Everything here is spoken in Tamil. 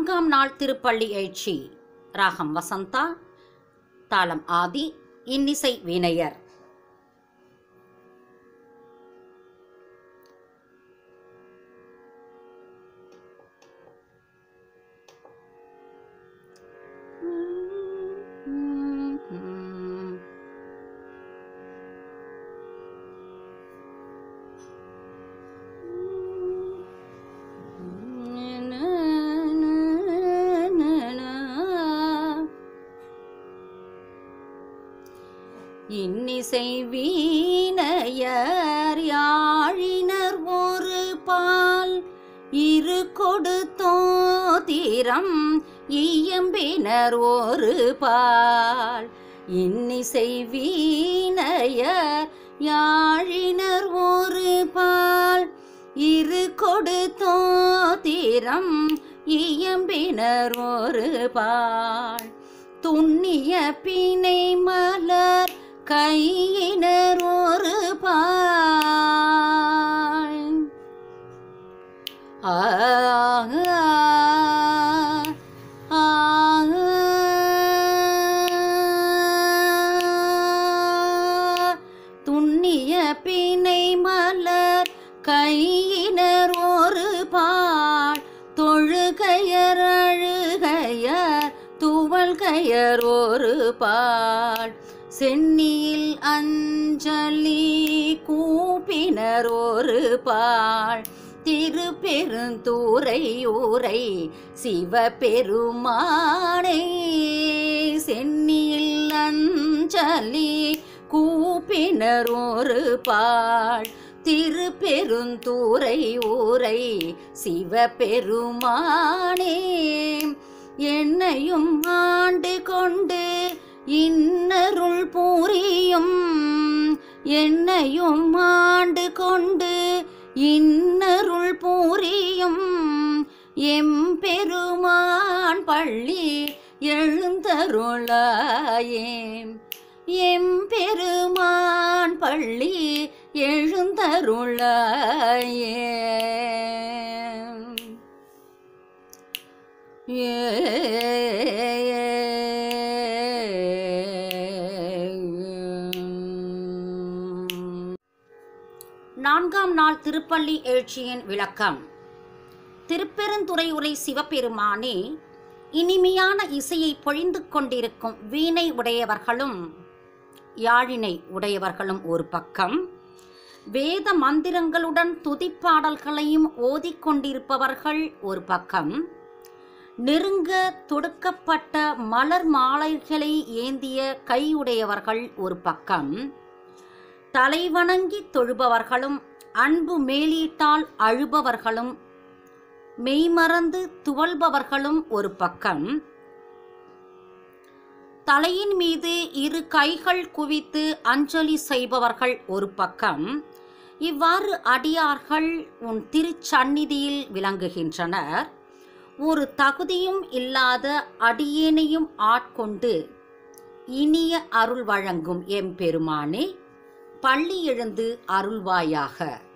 நான்காம் நாள் திருப்பள்ளி எழுச்சி ராகம் வசந்தா தாளம் ஆதி இன்னிசை வினையர் இன்னிசை வீணையர் யாழினர் ஒரு பால் இரு கொடுத்தோதிரம் இயம்பினர் ஒரு பால் இன்னிசை வீணையர் யாழினர் ஒரு பால் இரு கொடுத்தோதிரம் இயம்பினர் ஒரு பால் துண்ணிய பிணை மலர் கையினர் ஒரு பால் ஆ ஆ, துண்ணிய பிணை மலர் கையினர் ஒரு பால் தொழுகையர் அழுகையர் துவல் கயர் ஒரு பால் சென்னியில் அஞ்சலி கூப்பினர் ஒரு பால் திருப்பெருந்தூரை ஊரை சிவபெருமானை சென்னியில் அஞ்சலி கூப்பினர் ஒரு பால் திருப்பெருந்தூரை ஊரை சிவபெருமானே என்னையும் ஆண்டு கொண்டு இன்னருள் பூரியும் என்னையும் ஆண்டு கொண்டு இன்னருள் பூரியும் எம்பெருமான் பள்ளி எழுந்தருளாயே எம்பெருமான் பள்ளி எழுந்தருளாயே நான்காம் நாள் திருப்பள்ளி எழுச்சியின் விளக்கம் திருப்பெருந்துறை உரை சிவபெருமானே இனிமையான இசையை பொழிந்து கொண்டிருக்கும் வீணை உடையவர்களும் யாழினை உடையவர்களும் ஒரு பக்கம் வேத மந்திரங்களுடன் துதிப்பாடல்களையும் ஓதிக்கொண்டிருப்பவர்கள் ஒரு பக்கம் நெருங்க தொடுக்கப்பட்ட மலர் மாலைகளை ஏந்திய கையுடையவர்கள் ஒரு பக்கம் தலைவணங்கி தொழுபவர்களும் அன்பு மேலீட்டால் அழுபவர்களும் மெய்மறந்து துவல்பவர்களும் ஒரு பக்கம் தலையின் மீது இரு கைகள் குவித்து அஞ்சலி செய்பவர்கள் ஒரு பக்கம் இவ்வாறு அடியார்கள் உன் திருச்சந்நிதியில் விளங்குகின்றனர் ஒரு தகுதியும் இல்லாத அடியேனையும் ஆட்கொண்டு இனிய அருள் வழங்கும் எம்பெருமானே பள்ளி எழுந்து அருள்வாயாக